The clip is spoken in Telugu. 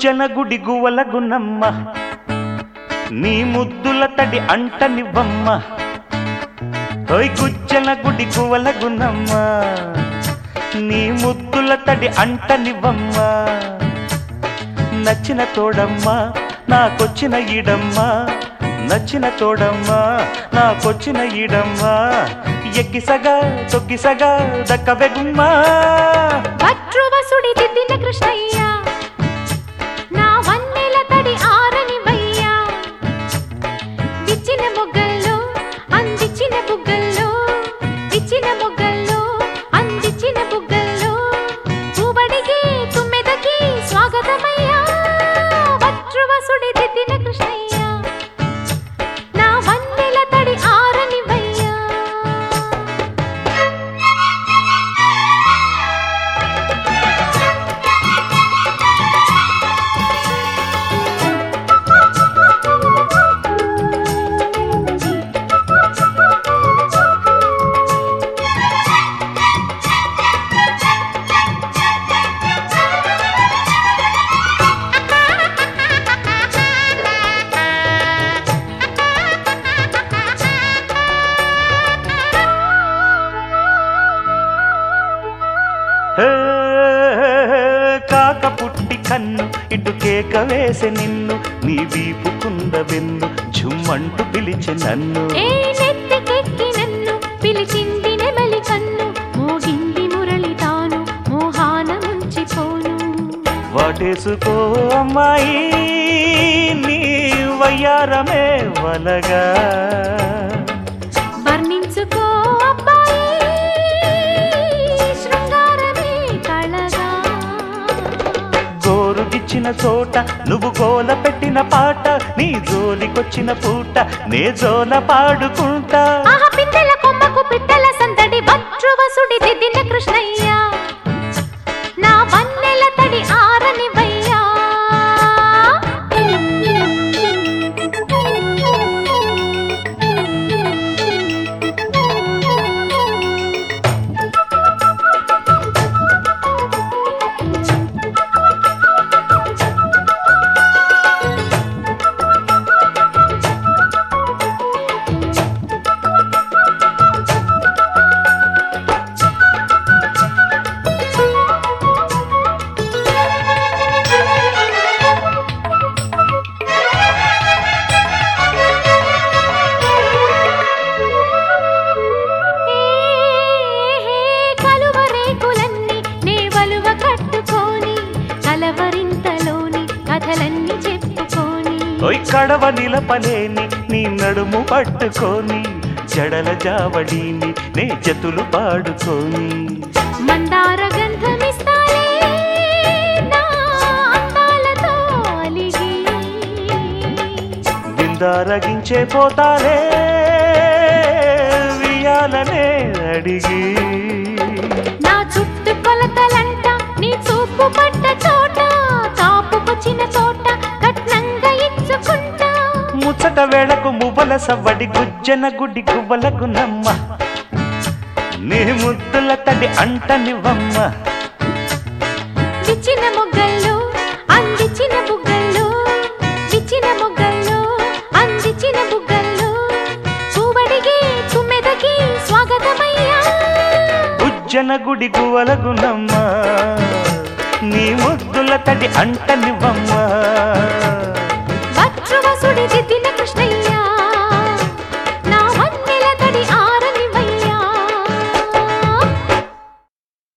గుజ్జన గుడి గువల గున్నమ్మ నీ ముద్దుల తడి అంటనివ్వమ్మ ఓయ్ గుజ్జన గుడి గువల గున్నమ్మ నీ ముద్దుల తడి అంటనివ్వమ్మ నచ్చిన తోడమ్మ నాకొచ్చిన ఈడమ్మ నచ్చిన తోడమ్మ నాకొచ్చిన ఈడమ్మ ఎక్కిసగా తొక్కిసగా దక్కబెగుమ్మా భద్రువసుడి దిద్దిన కృష్ణయ్య నా వన్నెల తడి ఆరనివయ్య విచ్చిన మొగ్గల్లో అందించిన బుగ్గల్లో విచ్చిన మొగ్గల్లో అందించిన బుగ్గల్లో పూబడికి తుమ్మెదకి స్వాగతమయ్యా భద్రువసుడి దిద్దిన కృష్ణయ్య నా వన్నెల తడి ఆరనివయ్యా హే, కాక పుట్టి కన్ను ఇటు కేక వేసే నిన్ను నీ వీపుకుంద వెన్ను జుమ్మంటూ పిలిచి నన్ను ఏ నెత్తికెక్కి నన్ను పిలిచింది నెమలి కన్ను మోగింది మురళి తాను మోహాన ముంచిపోను వాటేసుకో అమ్మాయి నీ వయ్యారమే వలగా వర్ణించుకో అబ్బాయి శృంగారమే కళగా గోరుగిచ్చిన చోట నువ్వు గోల పెట్టిన పాట నీ జోలికొచ్చిన పూట నే జోల పాడుకుంటా ఆహా పిట్టల కొమ్మకు పిట్టల సందడి భద్రువసుడి దిద్దిన కృష్ణయ్య నా వన్నెల తడి ఆరనివయ్యా ఏహే కలువరేకులన్నీ నే వలువ కట్టుకొని కలవరింతలోని కథలన్నీ చెప్పుకొని ఓయ్ కడవ నిలపలేని నీ నడుము పట్టుకొని జడల జావడిని నే జతులు పాడుకొని మందార గంధమిస్తాలే నా అందాలతో అలిగి బిందారగించే పోతాలే వియాలనే అడిగి నా చుట్టూ కొలతలంట నీ చూపు పడ్డ చోట తాపుకొచ్చిన చోట కట్నంగా ఇచ్చుకుంటా ముచ్చట వేళకు మువ్వల సవ్వడి గుజ్జన గుడి గువ్వలకు నమ్మ నీ ముద్దుల తడి అంటనివ్వమ్మ విచ్చిన మొగ్గల్లో అందించిన బుగ్గల్లో విచ్చిన మొగ్గల్లో అందించిన బుగ్గల్లో పూవడికి తుమ్మెదకి స్వాగతమయ్యా గుజ్జన గుడి గువ్వలకు నమ్మ నీ ముద్దుల తడి అంటనివ్వమ్మ భద్రవసుడి దిద్దిన